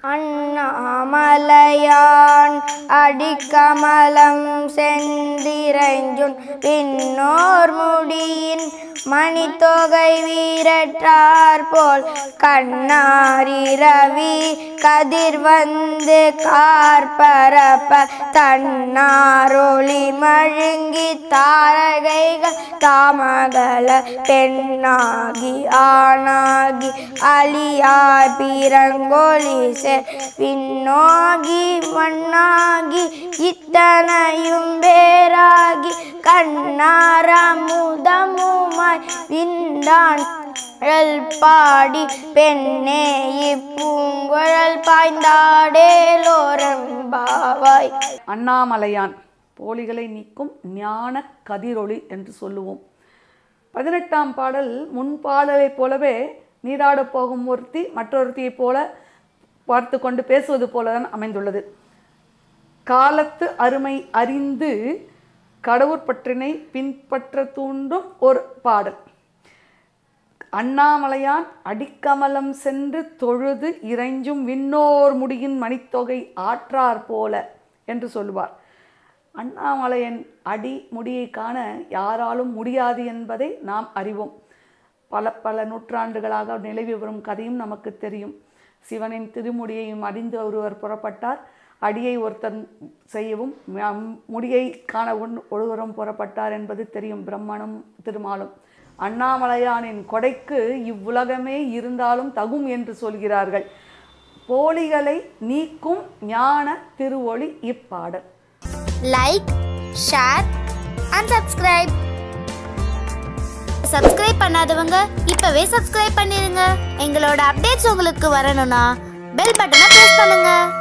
அண்ணாமலையான் அடிக்கமலம் செந்திரைஞ்சுன் பின்னோர் முடியின் மணித்தொகை வீரற்றார் போல் கண்ணாரிரவி கதிர் வந்து கார்பரப்ப தன்னாரொளி மழுங்கி தாரகைகள் தாமகல பெண்ணாகி ஆணாகி அலியாய் பிறங்கொழி செ பின்னோகி மண்ணாகி இத்தனையும் பேராகி கண்ணாரமுதமுமாய் விண்டான் குழல் பாடி பெண்ணே இப்பூங்குழல் பாய்ந்தாடேலோரம்பாவாய் அண்ணாமலையான் போலிகளை நீக்கும் ஞான கதிரொளி என்று சொல்லுவோம் பதினெட்டாம் பாடல் முன் பாடலைப் போலவே நீராடப் போகும் ஒருத்தி மற்றொருத்தியைப் போல பார்த்து கொண்டு பேசுவது போலதான் அமைந்துள்ளது காலத்து அருமை அறிந்து கடவுட்பற்றினை பின்பற்ற தூண்டும் ஒரு பாடல் அண்ணாமலையான் அடிக்கமலம் சென்று தொழுது இறைஞ்சும் விண்ணோர் முடியின் மணித்தொகை ஆற்றார் போல என்று சொல்லுவார் அண்ணாமலையன் அடி முடியை காண யாராலும் முடியாது என்பதை நாம் அறிவோம் பல பல நூற்றாண்டுகளாக நிலவி வரும் கதையும் நமக்கு தெரியும் சிவனின் திருமுடியையும் அறிந்து ஒருவர் புறப்பட்டார் அடியை ஒருத்தன் செய்யவும் ம- முடியை காண ஒன் ஒருவரும் புறப்பட்டார் என்பது தெரியும் பிரம்மனும் திருமாலும் அண்ணாமலையானின் கொடைக்கு இவ்வுலகமே இருந்தாலும் தகும் என்று சொல்கிறார்கள் போலிகளை நீக்கும் ஞான திருவொளி இப்பாடல் like share and subscribe subscribe பண்ணாதவங்க இப்பவே சப்ஸ்கிரைப் பண்ணிருங்க எங்களோட அப்டேட்ஸ் உங்களுக்கு வரணும்னா பெல் பட்டனை பிரஸ் பண்ணுங்க